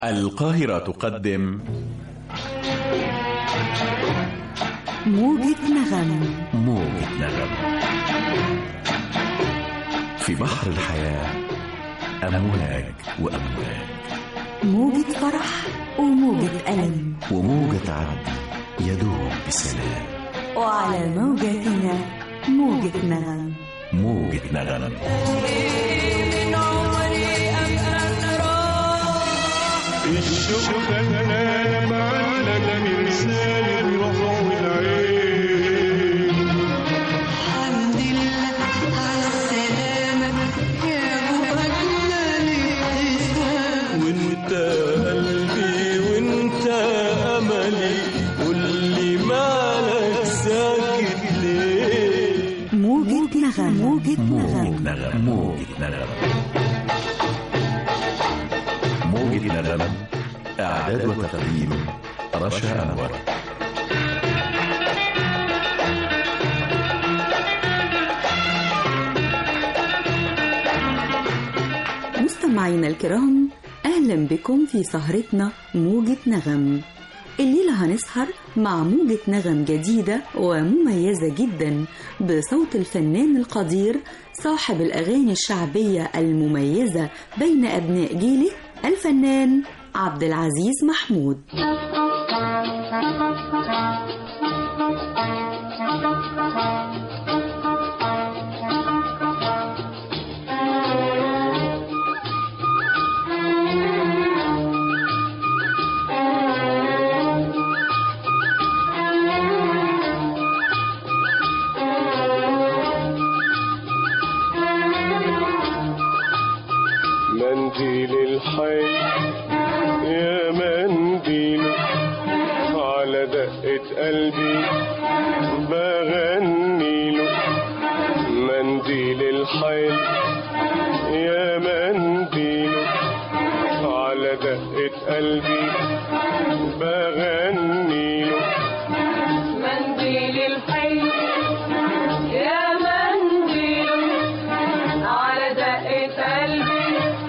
القاهرة تقدم موجة نغم موجة نغم في بحر الحياة أمواج وأمواج موجة فرح وموجة ألم وموجة عدل يدوب بسلام وعلى موجتنا موجة نغم موجة نغم الشوق خلانا معلق مرسال الروح والعين الحمد لله على السلامة يا أبو أجمل ابتسام وانت قلبي وانت املي قولي مالك ساكت ليه موجة نغم موجة موجة نغم نغم موجة نغم موجة نغم إعداد وتقديم رشا أنور مستمعينا الكرام أهلا بكم في سهرتنا موجة نغم الليلة هنسهر مع موجة نغم جديدة ومميزة جدا بصوت الفنان القدير صاحب الأغاني الشعبية المميزة بين أبناء جيله الفنان عبد العزيز محمود منديل الحي يا منديل على دقة قلبي بغني له منديل الحي يا منديل على دقة قلبي بغني له منديل الحي يا منديل على دقة قلبي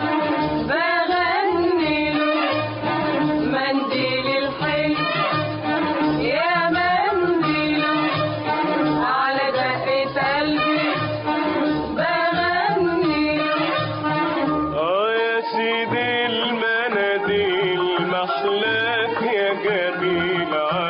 بغني له منديل الحي يا منديل على دقة قلبي بغني له اه يا سيدي المناديل محلاك يا جميل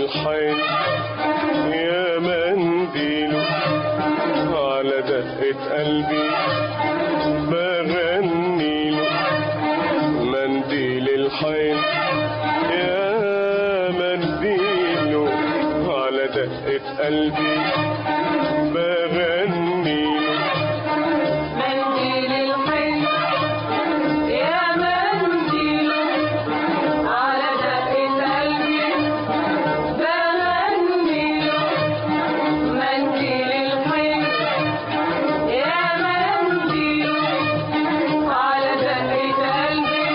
الحيل يا منديل على دقة قلبي بغني له منديل الحيل يا منديل على دقة قلبي بغني له منديل الحي يا منديل على دقة قلبي بغني منديل الحي يا منديل على دقة قلبي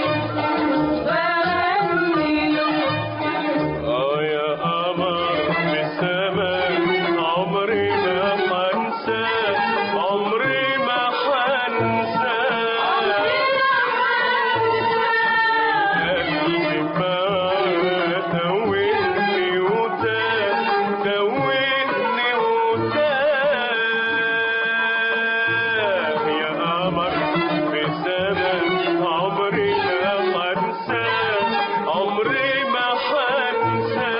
بغني اه يا قمر بسماء عمري ما هنسى عمري ما هنسى قلبي ما توهني وتاه توهني وتاه يا قمر بسماء عمري ما هنسى عمري ما هنسى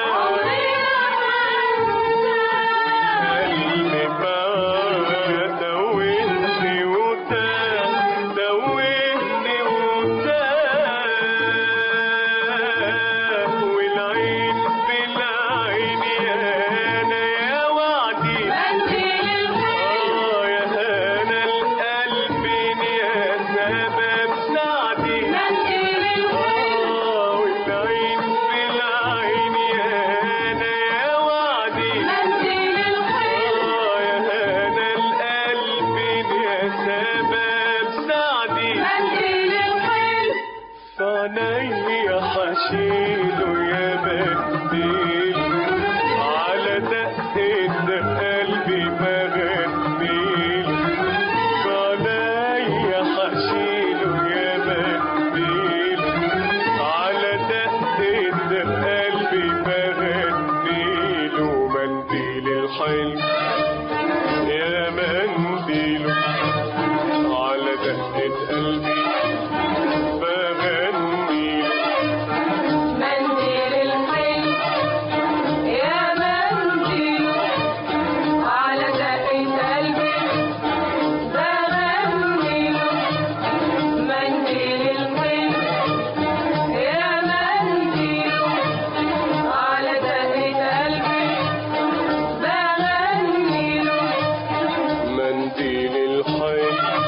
قلبي ما توهني وتاه توهني وتاه والعين في العين يا انا يا وعدي منديل اه يا هنا القلب يا سبب سعدي منديل اه والعين في العين يا انا يا وعدي منديل اه يا هنا القلب يا سبب سعدي منديل الحي فعلي حشيله يا بديل على دقة قلبي بغنيل فعلي حشيله يا بديل على دقة قلبي بغنيل ومنديل الحلم يا منديل على دقة قلبي بغني منديل الحي يا منديل على دقة قلبي بغني منديل الحي يا منديل على دقة قلبي بغني منديل الحي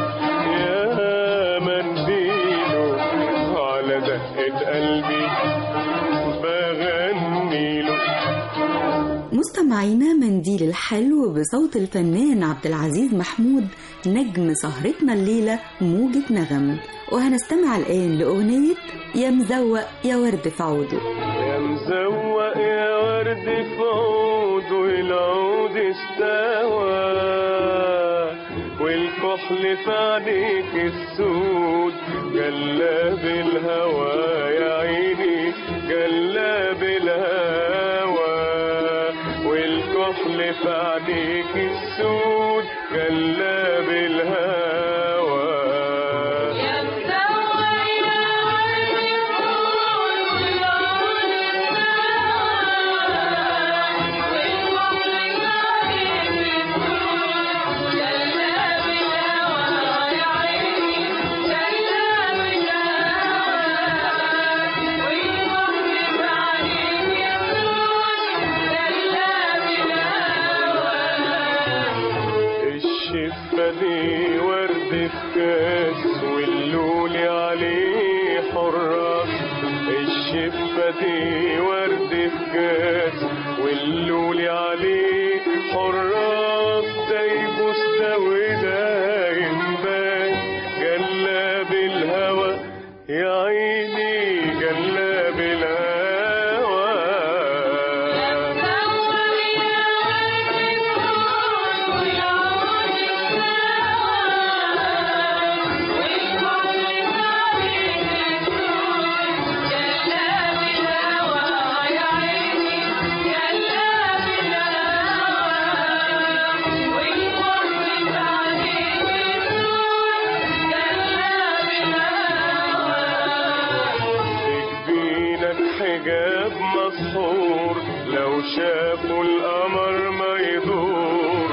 يا منديل على دقة قلبي بغني له مستمعينا منديل الحلو بصوت الفنان عبد العزيز محمود نجم سهرتنا الليلة موجة نغم وهنستمع الآن لأغنية يا مزوق يا ورد في عوده يا مزوق يا ورد في عود والعود استوى والكحل في عينيك السود جلاب الهوى يا عيني جلاب الهوى والكحل في عينيك السود جلاب الهوى يا مزوق يا ورد الشفة دي ورد في كاس واللولي عليه حراس الشفة دي ورد في كاس واللولي عليه حراس ده يبوس ده وده ينبات جلاب الهوى يا عيني جلاب الهوى يا شافوا القمر ما يدور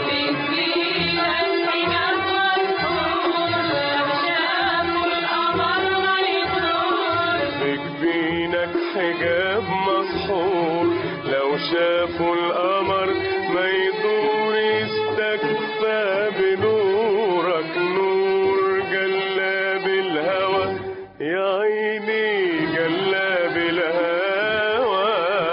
بجبينك حجاب مسحور لو شافوا القمر ما يدور يستكفى بنورك نور جلاب الهوى يا عيني جلاب الهوى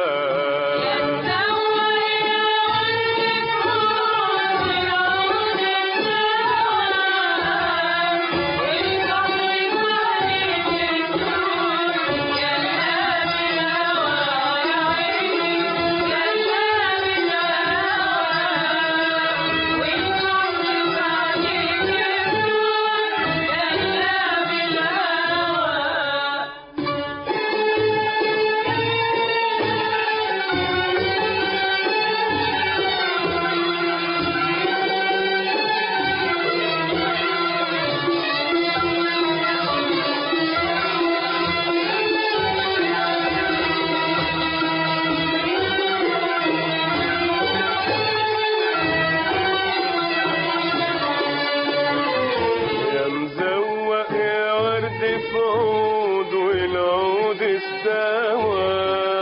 يا مزوق يا ورد في عود والعود استوى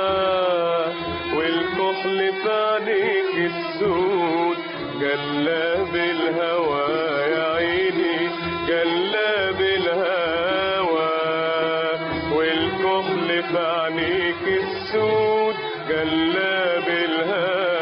والكحل في عينيك السود جلاب الهوى يا عيني جلاب الهوى والكحل في عينيك السود جلاب الهوى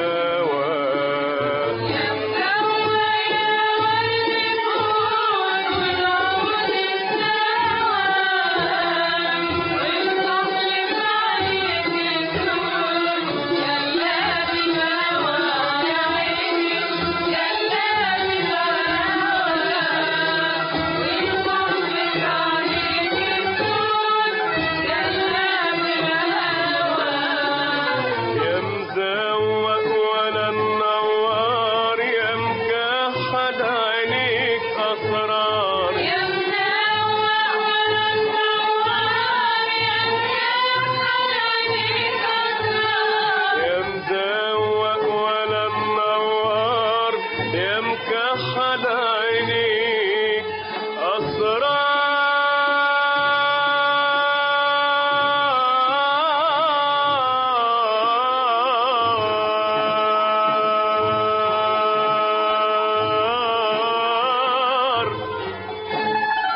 يا مزوق ولا النوار يا مكحل عينيك اسرار يا مزوق ولا النوار يا مكحل عينيك أسرار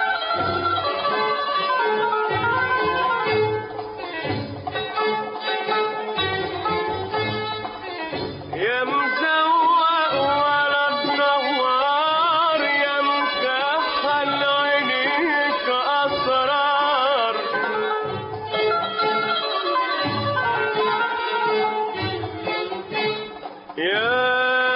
يا مزوق ولا النوار يا مكحل عينيك أسرار يا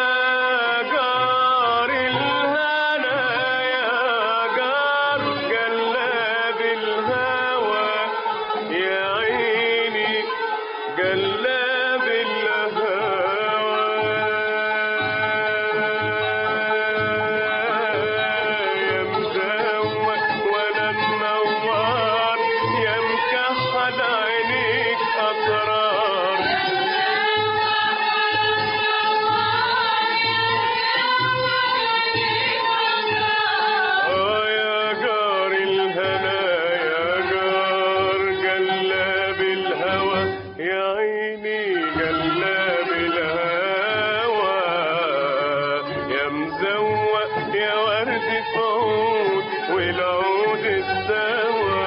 جار الهنا يا جار جلاب الهوى يا عيني جلاب الهوى يا مزوق ولا النوار يا مكحل عينيك أسرار آه يا جار الهنا يا جار جلاب الهوى يا عيني جلاب الهوى يا مزوق يا ورد في عود والعود استوى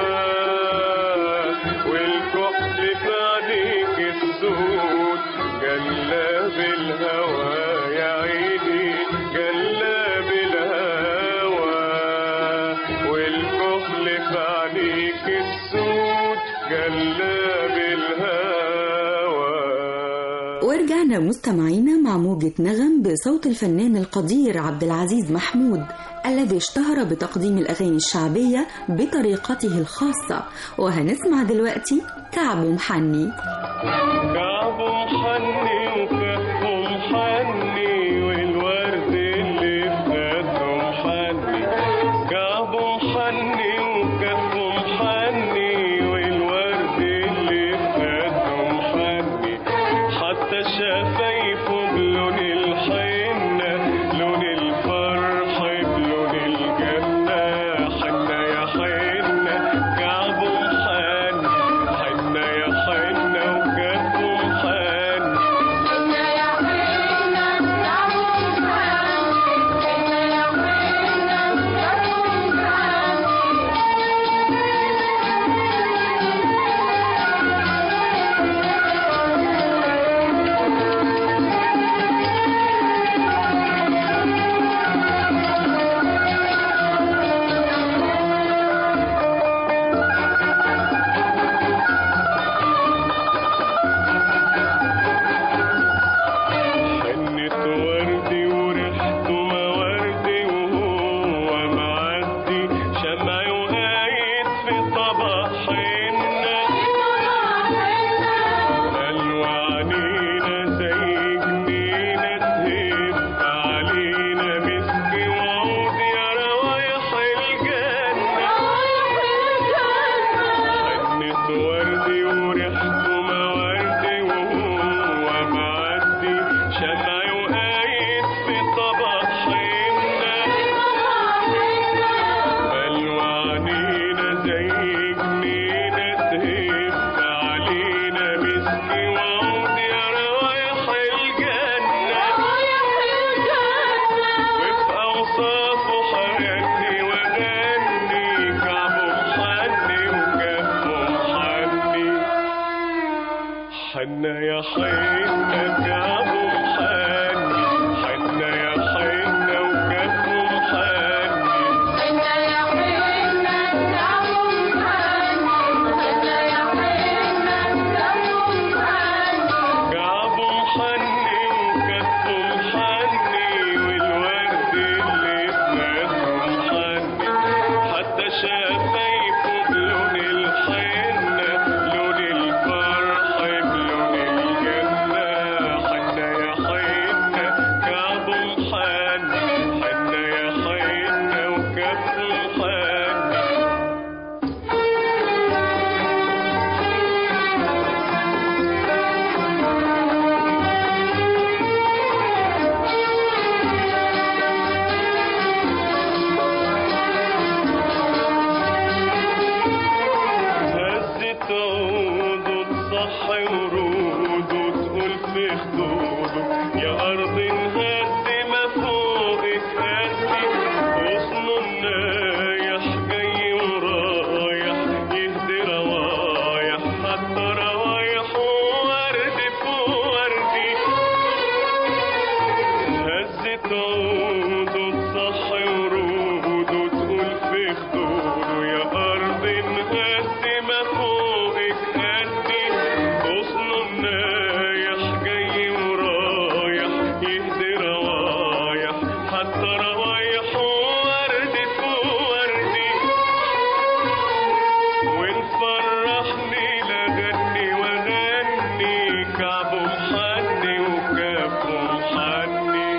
والكحل في عينيك السود جلاب الهوى يا عيني جلاب الهوى والكحل في عينيك السود جلاب الهوى ورجعنا مستمعينا مع موجة نغم بصوت الفنان القدير عبد العزيز محمود الذي اشتهر بتقديم الأغاني الشعبية بطريقته الخاصة وهنسمع دلوقتي كعب محني كعب محني وكف محني والورد اللي في خده محني كعب محني وكف محني والورد اللي في خده محني حتى شفايفه بلون الحنة لون الفرح بلون الجنة حنة يا حنة كعبه محن حنة يا حنة وكفه محن حنا يا حنا كعبه محن حنا يا حنا كعبه محن حنة وردي وريحته موردي وهو معدي شمع وقايد في طبق حنة قالوا علينا زي جنينة تهب علينا مسك وعود يا روايح الجنة حنة وردي وريحته موردي وهو معدي شمع وقايد في طبق حنة قالوا علينا زي جنينة تهب علينا مسك وعود يا روايح الجنة وفي أوصافه حياتي وغني كعبه محني وجفه محني حنا يا حنا كعبه محني حنا يا حنا وجفه محني حنا يا حنا كعبه محن حنا يا حنا كعبه محن كعبه محني وكفه محني والورد اللي بنفسه محني حتى شفايفه بلون الحنة لون الفرح بلون الجنة حنا يا حنة كعبه محني حنا يا حنة وكفه محني هزت عوده تصحي وروده تقول في خدوده يا أرض انهد ما فوقك هدي غصنه النايح جاي ورايح يهدي روايح حتى روايح وورد في وردي هزت عوده تصحي وروده تقول في خدوده يا أرض انهد ما فوقك هدي غصنه النايح جاي ورايح يهدي روايح حتى روايح وورد في وردي وان فرحني لغني واغني كعبه محني وكفه محني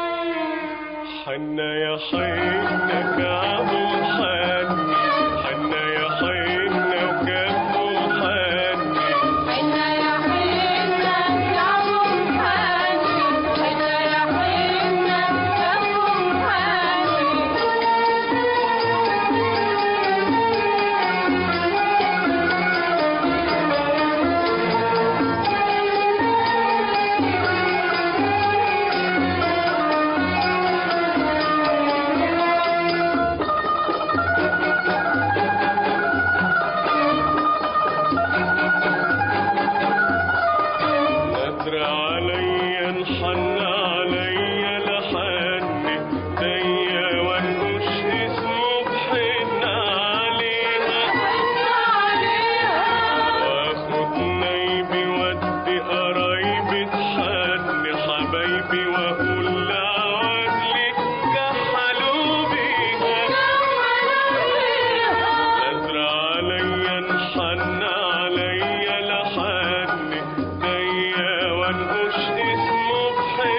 حنا يا حنا كعبه محني حنا يا حنا وكفه محني حنا يا حنا كعبه محن حنا يا حنا كعبه محن نادر عليا انحن عليا لحني ديا وانقش اسمه بحن عليها واخد نايبي ودي قرايبي تحني حبايبي واقول لعوادلي كحلوا بيها نادر عليا انحن عليا لحني ديا وانقش اسمه بحن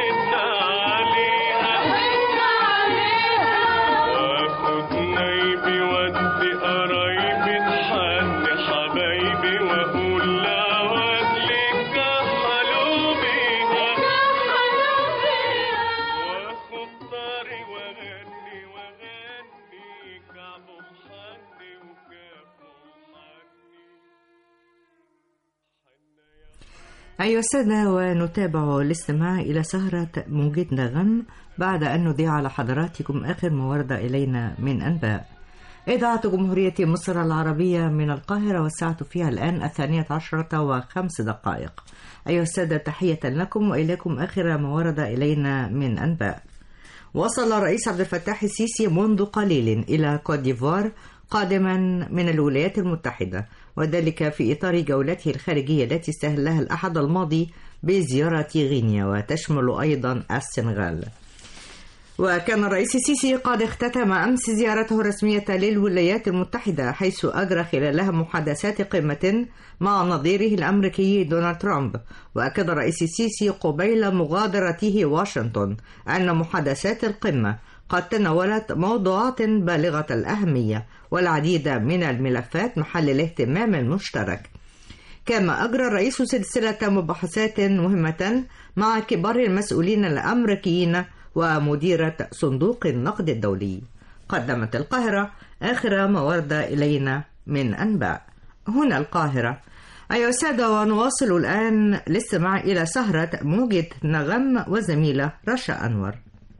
أيها السادة ونتابع الاستماع إلى سهرة موجة نغم بعد أن نذيع على حضراتكم آخر ما ورد إلينا من أنباء إذاعة جمهورية مصر العربية من القاهرة والساعة فيها الآن الثانية عشرة وخمس دقائق أيها السادة تحية لكم وإليكم آخر ما ورد إلينا من أنباء وصل الرئيس عبد الفتاح السيسي منذ قليل إلى كوت ديفوار قادما من الولايات المتحدة وذلك في إطار جولته الخارجية التي استهلها الأحد الماضي بزيارة غينيا وتشمل أيضا السنغال وكان الرئيس السيسي قد اختتم أمس زيارته الرسمية للولايات المتحدة حيث أجرى خلالها محادثات قمة مع نظيره الأمريكي دونالد ترامب وأكد الرئيس السيسي قبيل مغادرته واشنطن أن محادثات القمة قد تناولت موضوعات بالغة الأهمية والعديد من الملفات محل الاهتمام المشترك كما أجرى الرئيس سلسلة مباحثات مهمة مع كبار المسؤولين الأمريكيين ومديرة صندوق النقد الدولي قدمت القاهرة آخر ما ورد إلينا من أنباء هنا القاهرة أيها السادة ونواصل الآن الاستماع إلى سهرة موجة نغم وزميلة رشا أنور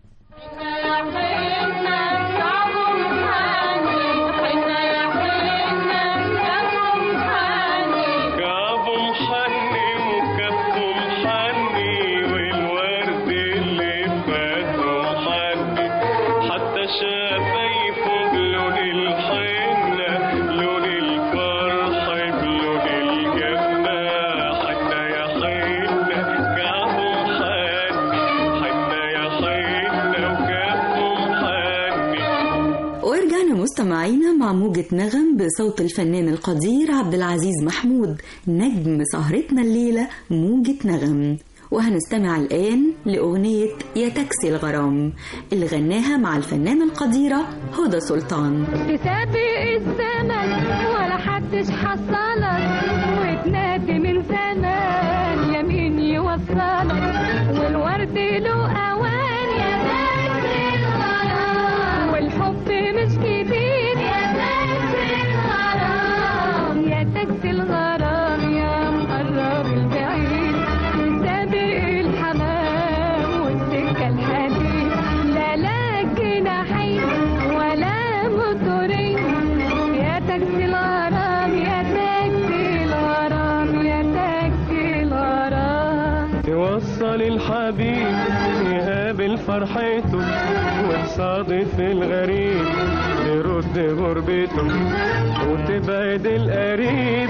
كعبه محني وكفه محني والورد اللي فاته محني حتى شفايفه بلون الحنة لون الفرح بلون الجنة حتى يا حنة كعبه محني حتى يا حنة وكفه محني ورجعنا مستمعينا مع موجة نغم بصوت الفنان القدير عبد العزيز محمود نجم سهرتنا الليلة موجة نغم وهنستمع الآن لأغنية يا تاكسي الغرام اللي غناها مع الفنانة القديرة هدى سلطان تسابق الزمن ولا حدش حصلك وتنادي من زمان يمين يوصلك والورد له اوان يا تاكسي الغرام والحب مش كبير يا تاكسي الغرام يا تاكسي الغرام يا مقرب البعيد سابق الحمام والسكه الحديد لا لا جناحين ولا موتورين يا تاكسي الغرام يا تاكسي الغرام يا تاكسي الغرام يوصل الحبيب يقابل فرحته وتصادف الغريب يرد غربته وتبعد القريب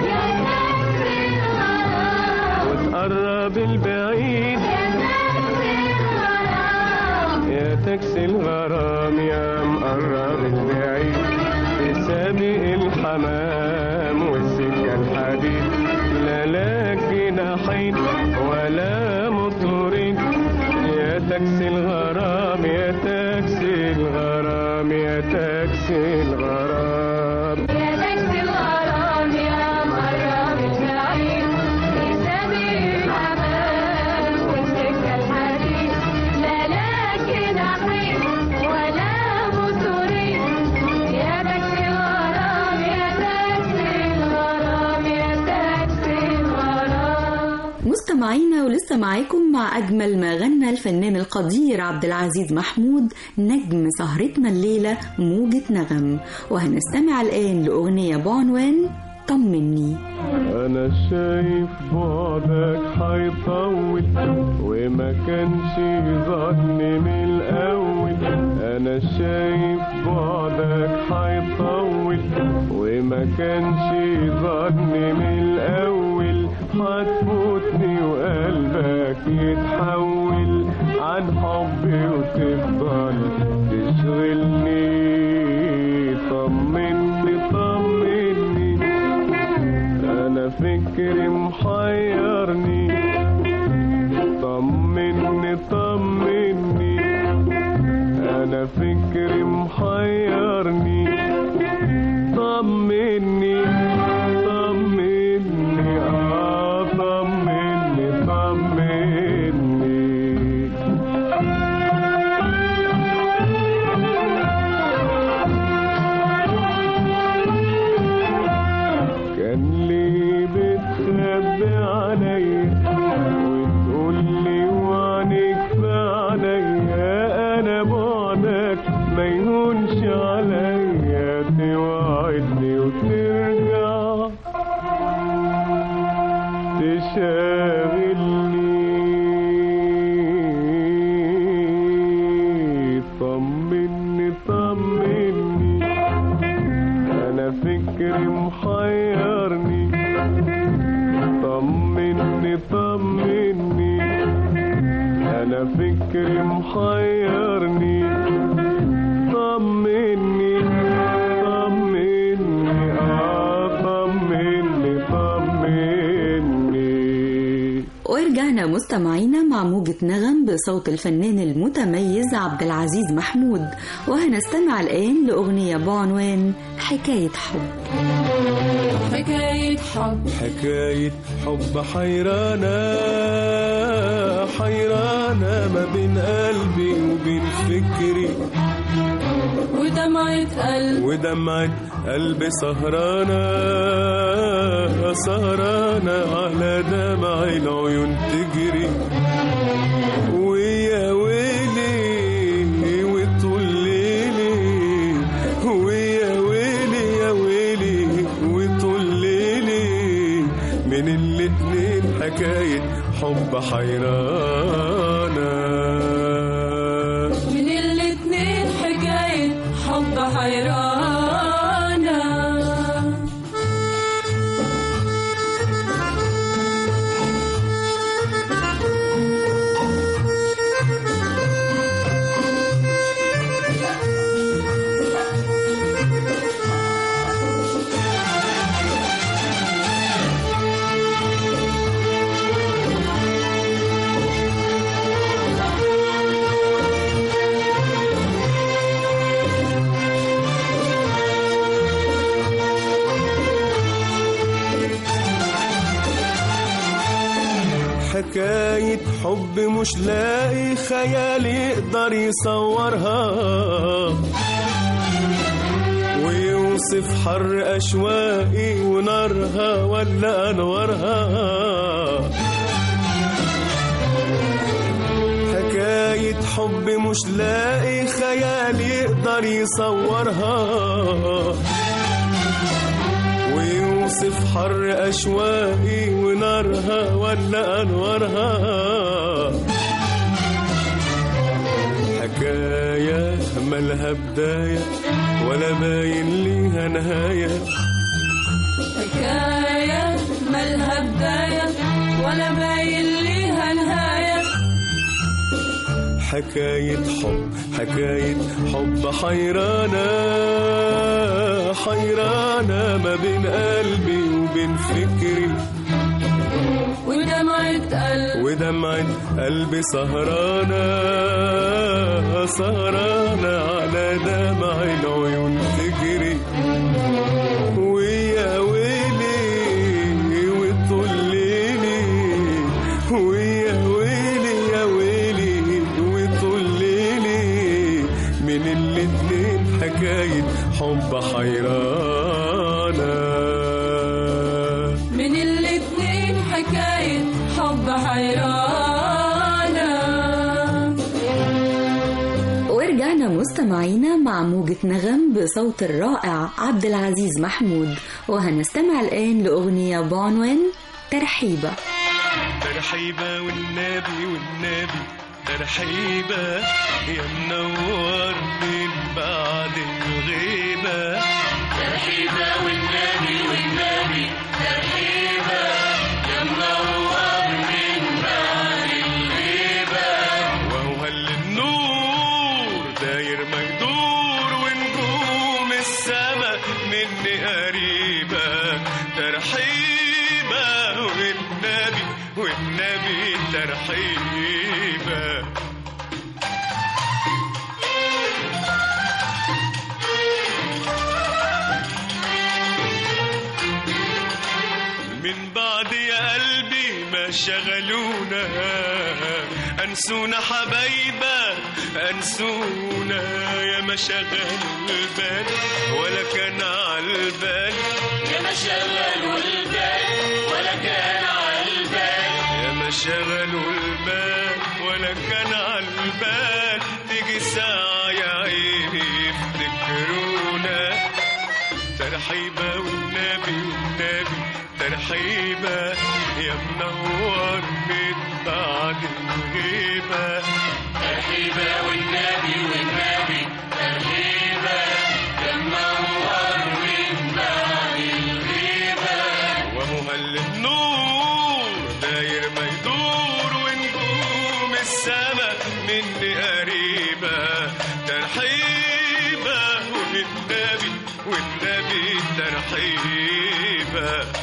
وتقرب البعيد يا تاكسي الغرام يا مقرب البعيد تسابق الحمام والسكة الحديد لا لا جناحين ولا موتورين يا تاكسي الغرام يا تاكسي الغرام يا تاكسي الغرام يا تاكسي الغرام يا مقرب البعيد سابق الحمام والسكة الحديد لا لا جناحين ولا موتورين يا تاكسي الغرام يا تاكسي الغرام يا تاكسي الغرام مستمعينا ولسه معاكم مع أجمل ما غنى الفنان القدير عبد العزيز محمود نجم سهرتنا الليلة موجة نغم وهنستمع الآن لأغنية بعنوان طمني انا شايف بعدك هيطول وما كانش ظني من الاول انا شايف بعدك هيطول وما كانش ظني من الاول هتفوتني وقلبك يتحول عن حبي وتفضل تشغلني طمني طمني انا فكري محيرني طمني طمني انا فكري محيرني طمني طمني اه طمني طمني كان لي بتخبي عليا انا فكري محيرني طمني طمني اه طمني طمني ورجعنا مستمعينا مع موجة نغم بصوت الفنان المتميز عبد العزيز محمود وهنستمع الآن لأغنية بعنوان حكاية حب حكاية حب حكاية حب حيرانة حيرانة ما بين قلبي وبين فكري ودمعة قلب ودمعة قلبي سهرانة سهرانة على دمع العيون تجري ويا ويلي وطول ليلي ويا ويلي يا ويلي وطول ليلي من الاتنين حكاية حب حيرانة من الاتنين حكاية حب حيرانة حكاية حب مش لاقي خيال يقدر يصورها ويوصف حر أشواقي ونارها ولا أنوارها حكاية حب مش لاقي خيال يقدر يصورها ويوصف حر أشواقي ونارها ولا أنوارها حكاية مالها بداية ولا باين ليها نهاية حكاية مالها بداية ولا باين ليها نهاية حكاية حب حكاية حب حيرانة حيرانة ما بين قلبي وبين فكري ودمعة قلب ودمعة قلبي سهرانة سهرانة على دمع العيون تجري ويا ويلي وطول ليلي ويا ويلي يا ويلي وطول ليلي من الاتنين حكاية حب حيرانة من الاتنين حكاية حب حيرانة ورجعنا مستمعينا مع موجة نغم بصوت الرائع عبد العزيز محمود وهنستمع الآن لأغنية بعنوان ترحيبة ترحيبة والنبي والنبي ترحيبة يا منور من بعد الغيبة ترحيبة والنبي والنبي ترحيبة يا منور من بعد الغيبة وهو هل النور داير مجدور ونجوم السما مني قريبة ترحيبة والنبي والنبي ترحيبة من بعد يا قلبي ما شغلونا أنسونا حبايبة أنسونا يا ما شغل البال ولا كان عالبال يا ما شغلوا البال ولا كان عالبال يا ما شغلوا البال ولا كان عالبال تيجي ساعة يا عيني يفتكرونا ترحيبة والنبي والنبي ترحيبة يا منور من بعد الغيبة ترحيبة والنبي والنبي ترحيبة يا منور من بعد الغيبة وهو هل النور داير ما يدور ونجوم السما مني قريبة ترحيبة والنبي والنبي ترحيبة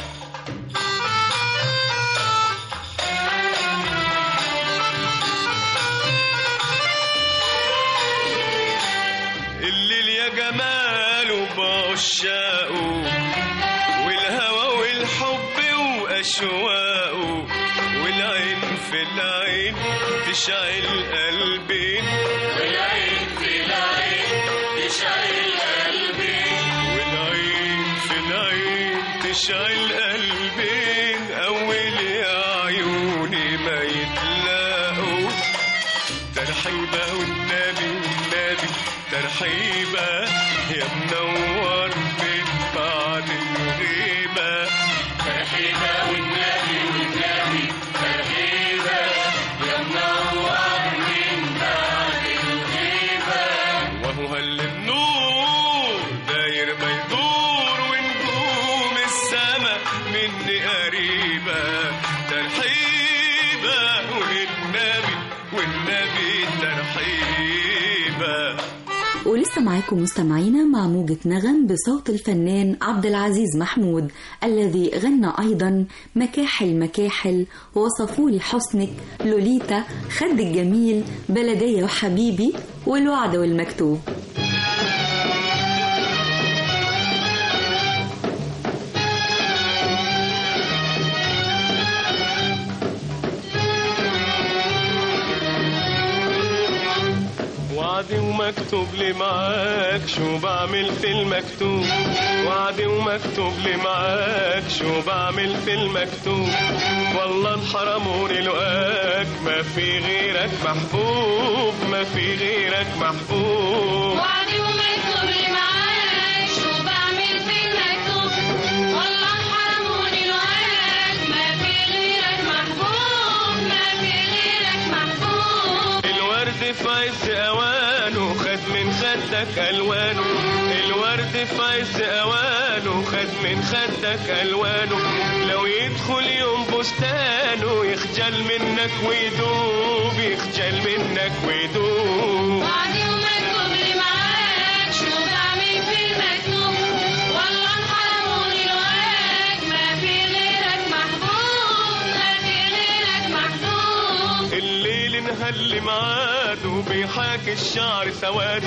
الليل يا جماله بعشاقه والهوى والحب وأشواقه والعين في العين تشعل قلبين والعين في العين تشعل قلبين والعين في العين تشعل قلبين أول يا عيوني ما يتلاقوا ترحيبة والنبي والنبي ترحيبة يا منور من بعد الغيبة ترحيبة والنبي والنبي ترحيبة يا منور من بعد الغيبة وهو هل النور داير ما يدور ونجوم السما مني قريبة ترحيبة والنبي والنبي ترحيبة ولسه معاكم مستمعينا مع موجة نغم بصوت الفنان عبد العزيز محمود الذي غنى أيضا مكاحل مكاحل وصفولي حسنك لوليتا خد الجميل بلدية وحبيبي والوعد والمكتوب وعدي ومكتوب لي معاك شو بعمل في المكتوب وعدي ومكتوب لي معاك شو بعمل في المكتوب والله انحرموني لقاك ما في غيرك محبوب ما في غيرك محبوب وعدي ومكتوب لي معاك شو بعمل في المكتوب والله حرموني لقاك ما في غيرك محبوب ما في غيرك محبوب الورد في عز اوانه خد من خدك الوانه الورد في عز اوانه خد من خدك الوانه لو يدخل يوم بستانه يخجل منك ويدوب يخجل منك ويدوب وعدي ومكتوب لي معاك شو بعمل في المكتوب والله حرموني لقاك ما في غيرك محبوب ما في غيرك محبوب الليل نهل معاده بيحاكي الشعر سواده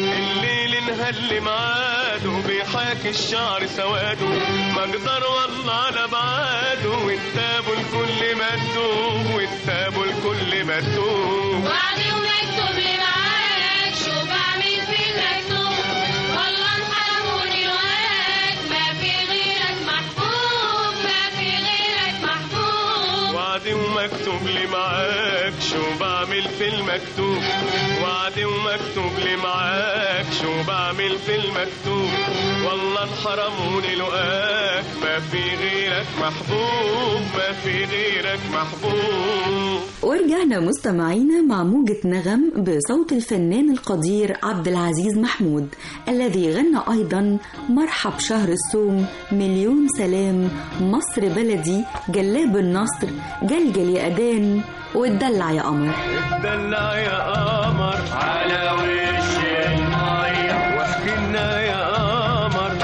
الليل نهل معاده بيحاكي الشعر سواده ما اقدر والله على بعاده وانتابوا الكل مكتوب وانتابوا الكل مكتوب وعدي ومكتوب لي معاك شو بعمل في المكتوب والله حرموني لقاك ما في غيرك محبوب ما في غيرك محبوب وعدي ومكتوب لي معاك شو بعمل في المكتوب وعدي ومكتوب لي معاك شو بعمل في المكتوب والله انحرموني لقاك ما في غيرك محبوب ما في غيرك محبوب ورجعنا مستمعينا مع موجة نغم بصوت الفنان القدير عبد العزيز محمود الذي غنى أيضا مرحب شهر الصوم مليون سلام مصر بلدي جلاب النصر جلجل يا أدان واتدلع يا قمر اتدلع يا قمر على وش المية واحكي لنا يا قمر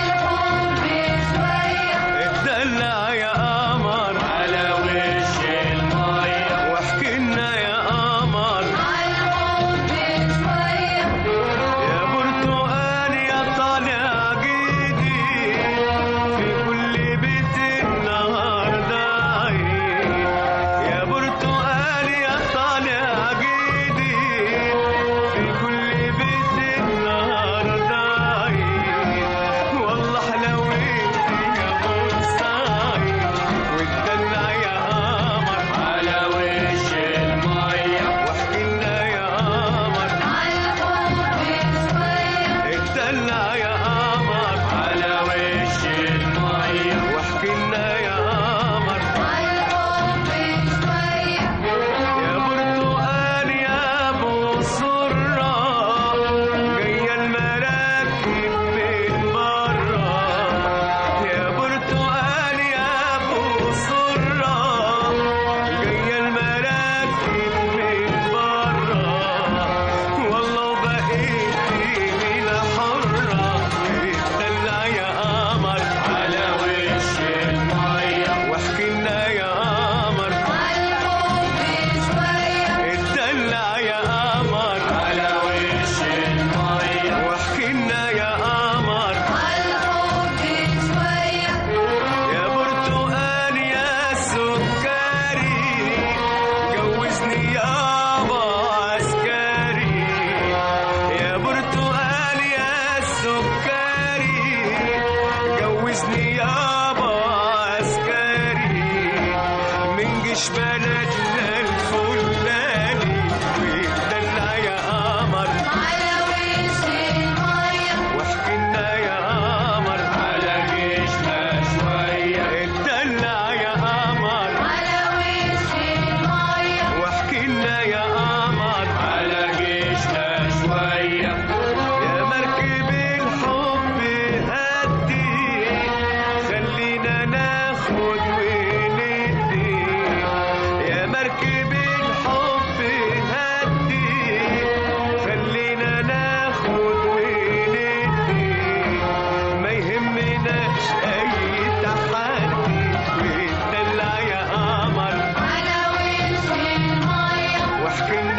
اتدلع يا قمر على وش المية واحكي لنا يا قمر يا برتقال يا طالع جديد في كل بيت النهارده عيد يا برتقال يا طالع جديد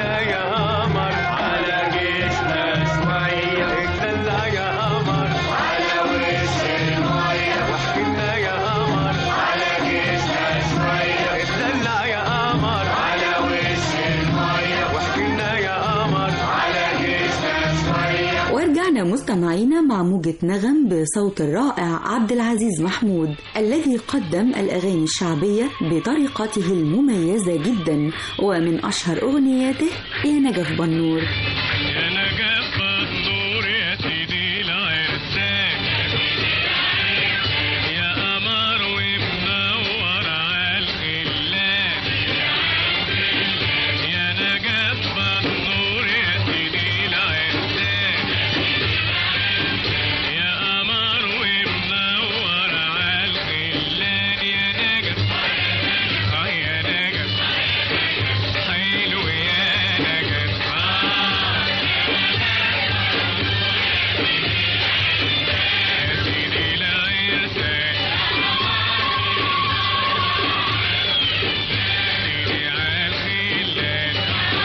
واحكيلنا يا قمر على جيشنا شوية اتدلع يا قمر على وش المية واحكيلنا يا قمر على جيشنا شوية اتدلع يا قمر على وش المية واحكيلنا يا قمر على جيشنا شوية ورجعنا مستمعينا مع موجة نغم بصوت الرائع عبد العزيز محمود الذي قدم الأغاني الشعبية بطريقته المميزة جدا ومن أشهر أغنياته يا نجف بنور يا نجف النور يا سيدي العرسان يا قمر ومنور عالخلان يا نجف النور يا سيدي العرسان يا قمر ومنور عالخلان يا نجف اه يا نجف حلو يا نجف آه يا سيدي العرسان سيدي عالخلان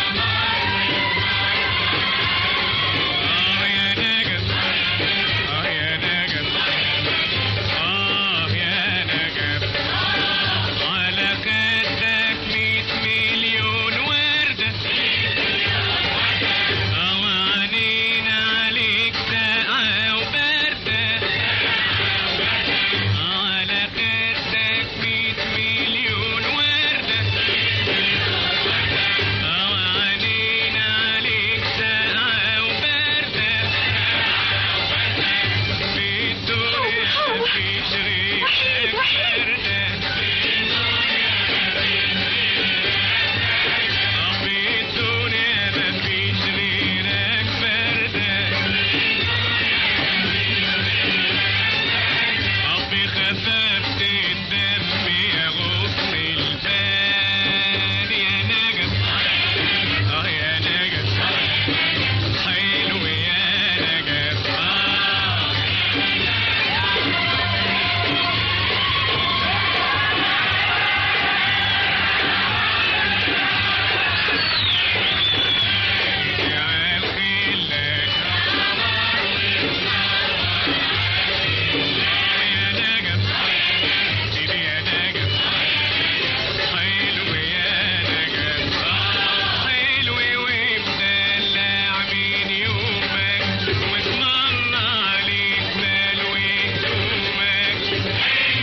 آه يا نجف آه يا نجف آه يا نجف على خدك ميت مليون وردة أو عنينا عليك ساقعة وباردة على خدك ميت مليون وردة أو عنينا عليك ساقعة وباردة في الدنيا مفيش غيرك باردة في الدنيا مفيش غيرك باردة أبي خففت الدم يا غصن البال يا نجف آه يا نجف حلو يا نجف آه يا الخلان يا نجف سيدي يا نجف حلو يا نجف حلو ومدلع من يومك واسم الله عليك مال وهدومك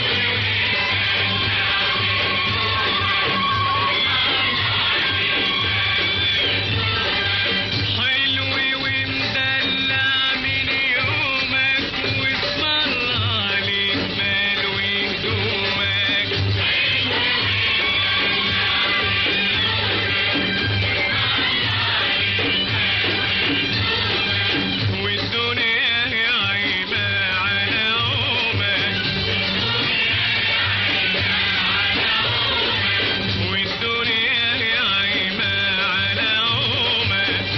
حلو ومدلع من يومك واسم الله عليك مال وهدومك والدنيا هي عيبة على عمك والدنيا هي عيبة على عمك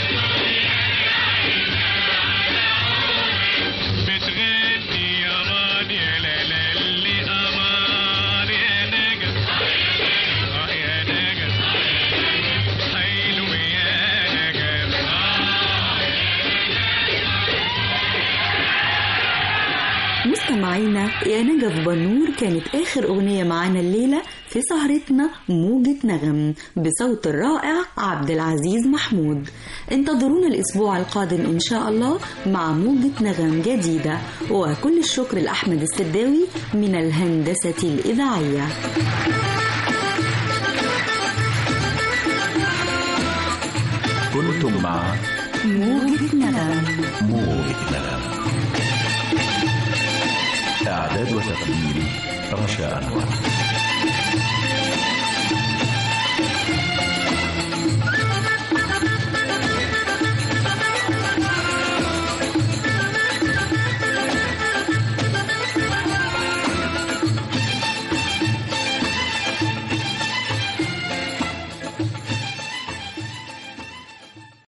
بتغني يا مان يا لا لا اللي أمان يا نجف آه يا نجف حلو يا نجف آه مستمعينا يا نجف بنور كانت آخر أغنية معانا الليلة في سهرتنا موجة نغم بصوت الرائع عبد العزيز محمود انتظرونا الأسبوع القادم إن شاء الله مع موجة نغم جديدة وكل الشكر لأحمد السداوي من الهندسة الإذاعية كنتم مع موجة نغم موجة نغم إعداد وتقديم رشا أنور